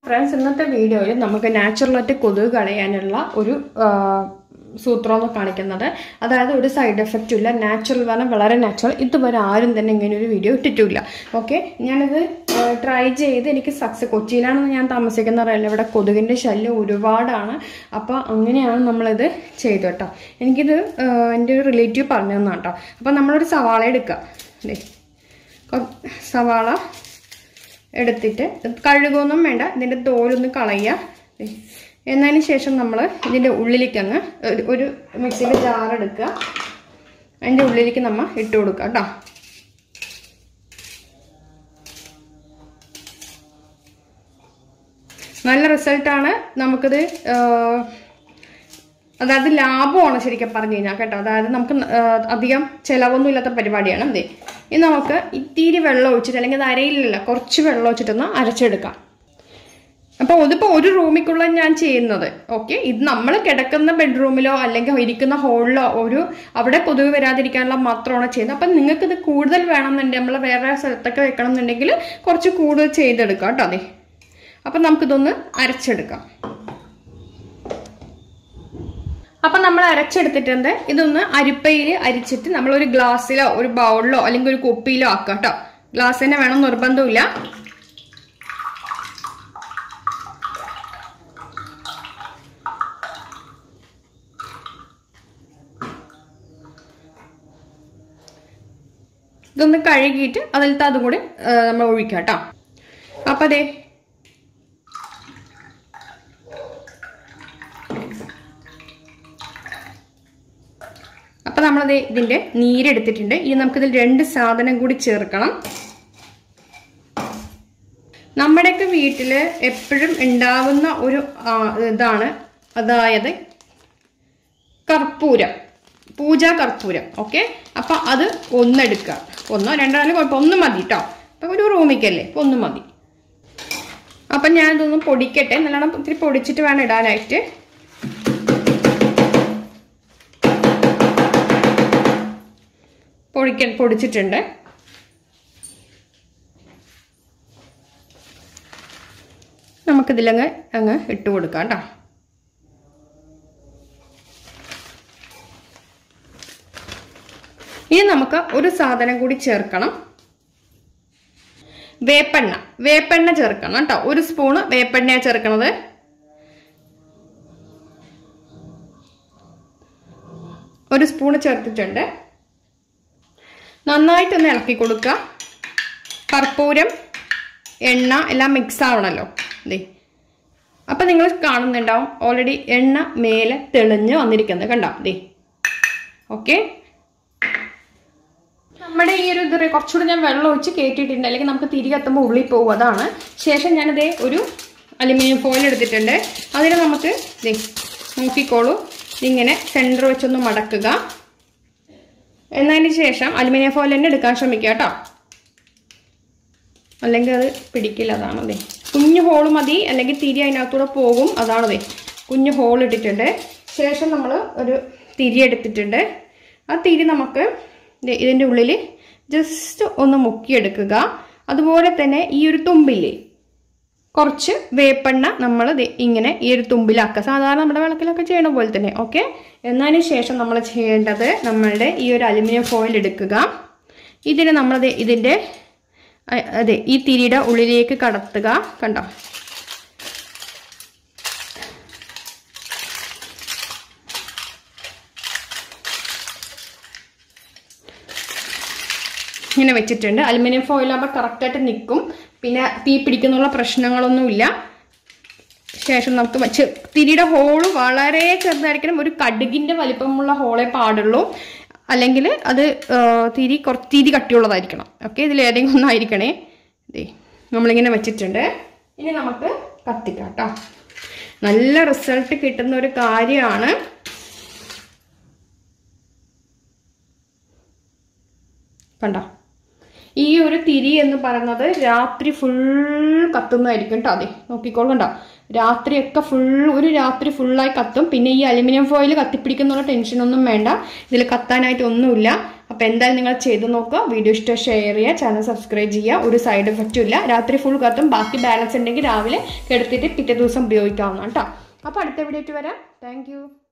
Friends ഇന്നത്തെ വീഡിയോയിൽ നമുക്ക് നാച്ചുറലായിട്ട് കൊതുക് കളയാനുള്ള ഒരു ആ, സൂത്രം എന്ന് കാണിക്കുന്നത് അതായത് ഒരു സൈഡ് എഫക്റ്റും ഇല്ല നാച്ചുറൽ പറഞ്ഞാൽ വളരെ നാച്ചുറൽ ഇതുവരെ ആരും തന്നെ ഇങ്ങനെ ഒരു വീഡിയോ ഇട്ടിട്ടില്ല ഓക്കെ ഞാനിത് ട്രൈ ചെയ്ത് എനിക്ക് സക്സസ് കൊച്ചിയിലാണ് ഞാൻ താമസിക്കുന്ന അറിയില്ല ഇവിടെ കൊതുകിൻ്റെ ശല്യം ഒരുപാടാണ് അപ്പോൾ അങ്ങനെയാണ് നമ്മളിത് ചെയ്തു കേട്ടോ എനിക്കിത് ആ, എൻ്റെ ഒരു റിലേറ്റീവ് പറഞ്ഞു തന്നാണ് കേട്ടോ അപ്പോൾ നമ്മളൊരു സവാള എടുക്കുക ദേ. കൊ- സവാള എടുത്തിട്ട് കഴുകൊന്നും വേണ്ട ഇതിൻ്റെ തോലൊന്ന് കളയുക ദേ. എന്നതിന് ശേഷം നമ്മൾ ഇതിൻ്റെ ഉള്ളിലേക്ക് അങ്ങ് ഒരു- ഒരു മിക്സിയുടെ ജാർ എടുക്കുക അതിൻ്റെ ഉള്ളിലേക്ക് നമ്മൾ ഇട്ട് കൊടുക്കുക കേട്ടോ നല്ല റിസൾട്ടാണ് നമുക്കിത് ആ, അതായത് ലാഭമാണ് ശരിക്കും പറഞ്ഞു കഴിഞ്ഞാൽ കേട്ടോ അതായത് നമുക്ക് ആ, അധികം ചിലവൊന്നും ഇല്ലാത്ത പരിപാടിയാണ് അതെ ഇത് നമുക്ക് ഇത്തിരി വെള്ളം ഒഴിച്ചിട്ട് അല്ലെങ്കിൽ അത് അരയിലല്ല കുറച്ച് വെള്ളം ഒഴിച്ചിട്ടൊന്ന് അരച്ചെടുക്കാം അപ്പോൾ ഇതിപ്പോൾ ഒരു റൂമിക്കുള്ള ഞാൻ ചെയ്യുന്നത് ഓക്കെ ഇത് നമ്മൾ കിടക്കുന്ന ബെഡ്റൂമിലോ അല്ലെങ്കിൽ ഇരിക്കുന്ന ഹോളിലോ ഒരു അവിടെ കൊതുക് വരാതിരിക്കാനുള്ള മാത്രമാണ് ചെയ്യുന്നത് അപ്പം നിങ്ങൾക്ക് ഇത് കൂടുതൽ വേണമെന്നുണ്ടെങ്കിൽ നമ്മൾ വേറെ സ്ഥലത്തൊക്കെ വെക്കണം എന്നുണ്ടെങ്കിൽ കുറച്ച് കൂടുതൽ ചെയ്തെടുക്കാം കേട്ടോ അതെ അപ്പം നമുക്കിതൊന്ന് അരച്ചെടുക്കാം അപ്പം നമ്മൾ അരച്ചെടുത്തിട്ടുണ്ട് ഇതൊന്ന് അരിപ്പയിൽ അരിച്ചിട്ട് നമ്മൾ ഒരു ഗ്ലാസ്സിലോ ഒരു ബൗളിലോ അല്ലെങ്കിൽ ഒരു കുപ്പിയിലോ ആക്കാം കേട്ടോ ഗ്ലാസ് തന്നെ വേണം നിർബന്ധമില്ല ഇതൊന്ന് കഴുകിയിട്ട് അതിലത്തെ അതും കൂടി ആ, നമ്മൾ ഒഴിക്കാം കേട്ടോ അപ്പം അതെ അപ്പം നമ്മളത് ഇതിൻ്റെ നീരെടുത്തിട്ടുണ്ട് ഇനി നമുക്കിതിൽ രണ്ട് സാധനം കൂടി ചേർക്കണം നമ്മുടെയൊക്കെ വീട്ടിൽ എപ്പോഴും ഉണ്ടാവുന്ന ഒരു ആ, ഇതാണ് അതായത് കർപ്പൂരം പൂജാ കർപ്പൂരം ഓക്കെ അപ്പം അത് ഒന്നെടുക്കുക ഒന്നോ രണ്ടോ നാലോ കുഴപ്പം ഒന്ന് മതി കേട്ടോ അപ്പം ഒരു റൂമിക്കല്ലേ അപ്പം ഒന്ന് മതി അപ്പം ഞാനിതൊന്ന് പൊടിക്കട്ടെ നല്ലോണം ഇത്തിരി പൊടിച്ചിട്ട് വേണം ഇടാനായിട്ട് പൊടിക്ക പൊടിച്ചിട്ടുണ്ട് നമുക്കിതിലങ്ങ് അങ്ങ് ഇട്ട് കൊടുക്കാം കേട്ടോ ഇനി നമുക്ക് ഒരു സാധനം കൂടി ചേർക്കണം വേപ്പെണ്ണ വേപ്പെണ്ണ ചേർക്കണം കേട്ടോ ഒരു സ്പൂണ് വേപ്പെണ്ണയാണ് ചേർക്കണത് ഒരു സ്പൂണ് ചേർത്തിട്ടുണ്ട് നന്നായിട്ടൊന്ന് ഇളക്കി കൊടുക്കുക കർപ്പൂരം എണ്ണ എല്ലാം മിക്സ് ആവണമല്ലോ ദേ അപ്പം നിങ്ങൾ കാണുന്നുണ്ടാവും ഓൾറെഡി എണ്ണ മേലെ തെളിഞ്ഞ് വന്നിരിക്കുന്നത് കണ്ടോ ദേ ഓക്കെ നമ്മുടെ ഈ ഒരു ഇത് കുറച്ചുകൂടി ഞാൻ വെള്ളം ഒഴിച്ച് കയറ്റിയിട്ടുണ്ട് അല്ലെങ്കിൽ നമുക്ക് തിരികെ എത്തുമ്പോൾ ഉള്ളിൽ പോകും അതാണ് ശേഷം ഞാനിതേ ഒരു അലുമിനിയം ഫോയിൽ എടുത്തിട്ടുണ്ട് അതിന് നമുക്ക് ദേ നോക്കിക്കോളൂ ഇതിങ്ങനെ സെൻറ്റർ വെച്ചൊന്ന് മടക്കുക എന്നതിന് ശേഷം അലുമിനിയം ഫോയിൽ തന്നെ എടുക്കാൻ ശ്രമിക്കുക കേട്ടോ അല്ലെങ്കിൽ അത് പിടിക്കില്ല അതാണ് അതെ കുഞ്ഞു ഹോൾ മതി അല്ലെങ്കിൽ തിരി അതിനകത്തൂടെ പോകും അതാണ് അതെ കുഞ്ഞു ഹോൾ ഇട്ടിട്ടുണ്ട് ശേഷം നമ്മൾ ഒരു തിരി എടുത്തിട്ടുണ്ട് ആ തിരി നമുക്ക് ദേ ഇതിൻ്റെ ഉള്ളിൽ ജസ്റ്റ് ഒന്ന് മുക്കിയെടുക്കുക അതുപോലെ തന്നെ ഈ ഒരു തുമ്പില്ലേ കുറച്ച് വേപ്പെണ്ണ നമ്മൾ ഇങ്ങനെ ഈ ഒരു തുമ്പിലാക്കുക സാധാരണ നമ്മുടെ വിളക്കിലൊക്കെ ചെയ്യണ പോലെ തന്നെ ഓക്കെ എന്നതിന് ശേഷം നമ്മൾ ചെയ്യേണ്ടത് നമ്മളുടെ ഈ ഒരു അലുമിനിയം ഫോയിൽ എടുക്കുക ഇതിന് നമ്മളത് ഇതിൻ്റെ അ- അതെ ഈ തിരിയുടെ ഉള്ളിലേക്ക് കടത്തുക കണ്ടോ ഇങ്ങനെ വെച്ചിട്ടുണ്ട് അലുമിനിയം ഫോയിൽ ആകുമ്പോൾ കറക്റ്റായിട്ട് നിൽക്കും പിന്നെ തീ പിടിക്കുന്നുള്ള പ്രശ്നങ്ങളൊന്നുമില്ല ശേഷം നമുക്ക് വെച്ച് തിരിയുടെ ഹോള് വളരെ ചെറുതായിരിക്കണം ഒരു കടുകിൻ്റെ വലിപ്പമുള്ള ഹോളേ പാടുള്ളൂ അല്ലെങ്കിൽ അത് ആ, തിരി കുറച്ച് തിരി കട്ടിയുള്ളതായിരിക്കണം ഓക്കെ ഇതിൽ ഏതെങ്കിലും ഒന്നായിരിക്കണേ ഇതേ നമ്മളിങ്ങനെ വെച്ചിട്ടുണ്ട് ഇനി നമുക്ക് കത്തിക്കാം കേട്ടോ നല്ല റിസൾട്ട് കിട്ടുന്ന ഒരു കാര്യമാണ് കണ്ടോ ഈ ഒരു തിരി എന്ന് പറയുന്നത് രാത്രി ഫുൾ കത്തുന്നതായിരിക്കും കേട്ടോ അതെ നോക്കിക്കോളൂ കണ്ടോ രാത്രിയൊക്കെ ഫുൾ ഒരു രാത്രി ഫുള്ളായി കത്തും പിന്നെ ഈ അലുമിനിയം ഫോയിൽ കത്തിപ്പിടിക്കുന്നുള്ള ടെൻഷനൊന്നും വേണ്ട ഇതിൽ കത്താനായിട്ട് ഒന്നുമില്ല അപ്പോൾ എന്തായാലും നിങ്ങൾ ചെയ്ത് നോക്കുക വീഡിയോ ഇഷ്ടം ഷെയർ ചെയ്യുക ചാനൽ സബ്സ്ക്രൈബ് ചെയ്യുക ഒരു സൈഡ് എഫക്റ്റും ഇല്ല രാത്രി ഫുൾ കത്തും ബാക്കി ബാലൻസ് ഉണ്ടെങ്കിൽ രാവിലെ കെടുത്തിട്ട് പിറ്റേ ദിവസം ഉപയോഗിക്കാവുന്നതാണ് കേട്ടോ അപ്പോൾ അടുത്ത വീഡിയോ വരാം താങ്ക്